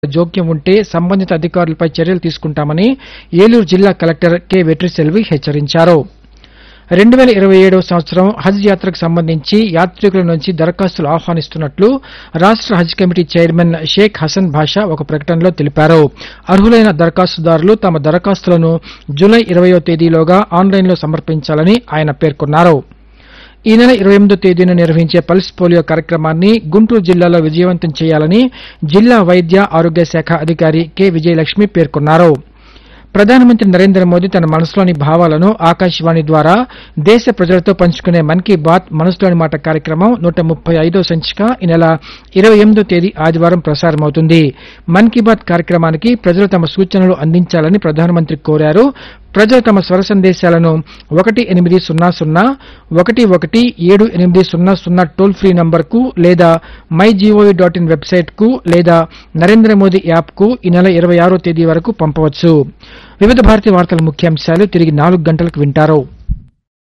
జోక్యం ఉంటే సంబంధిత అధికారులపై చర్యలు తీసుకుంటామని ఏలూరు జిల్లా కలెక్టర్ కె వెట్రిసెల్వి హెచ్చరించారు రెండు వేల ఇరవై ఏడవ సంవత్సరం హజ్ యాత్రకు సంబంధించి యాత్రికుల నుంచి దరఖాస్తులు ఆహ్వానిస్తున్నట్లు రాష్ట హజ్ కమిటీ చైర్మన్ షేక్ హసన్ భాషా ఒక ప్రకటనలో తెలిపారు అర్హులైన దరఖాస్తుదారులు తమ దరఖాస్తులను జూలై ఇరవయో తేదీలోగా ఆన్లైన్లో సమర్పించాలని ఆయన పేర్కొన్నారు ఈ నెల ఇరవై ఎనిమిదో తేదీన నిర్వహించే పల్స్ పోలియో కార్యక్రమాన్ని గుంటూరు జిల్లాలో విజయవంతం చేయాలని జిల్లా వైద్య ఆరోగ్య శాఖ అధికారి కె విజయలక్ష్మి పేర్కొన్నారు ప్రధానమంత్రి నరేంద్ర మోదీ తన మనసులోని భావాలను ఆకాశవాణి ద్వారా దేశ ప్రజలతో పంచుకునే మన్ కీ బాత్ మనసులోని మాట కార్యక్రమం నూట ముప్పై ఐదో సంచిక ఈ నెల ఇరవై ఎనిమిదో తేదీ ఆదివారం ప్రసారమవుతుంది మన్ కీ బాత్ కార్యక్రమానికి ప్రజలు తమ సూచనలు అందించాలని ప్రధానమంత్రి కోరారు ప్రజలు తమ స్వర సందేశాలను ఒకటి ఎనిమిది సున్నా సున్నా ఒకటి ఒకటి ఏడు ఎనిమిది సున్నా సున్నా టోల్ ఫ్రీ నంబర్కు లేదా మై జీఓవీ డాట్ ఇన్ వెబ్సైట్కు లేదా నరేంద్ర మోదీ యాప్కు ఈ నెల ఇరవై ఆరో తేదీ వరకు పంపవచ్చు వివిధ భారతి వార్తల ముఖ్యాంశాలు తిరిగి నాలుగు గంటలకు వింటారు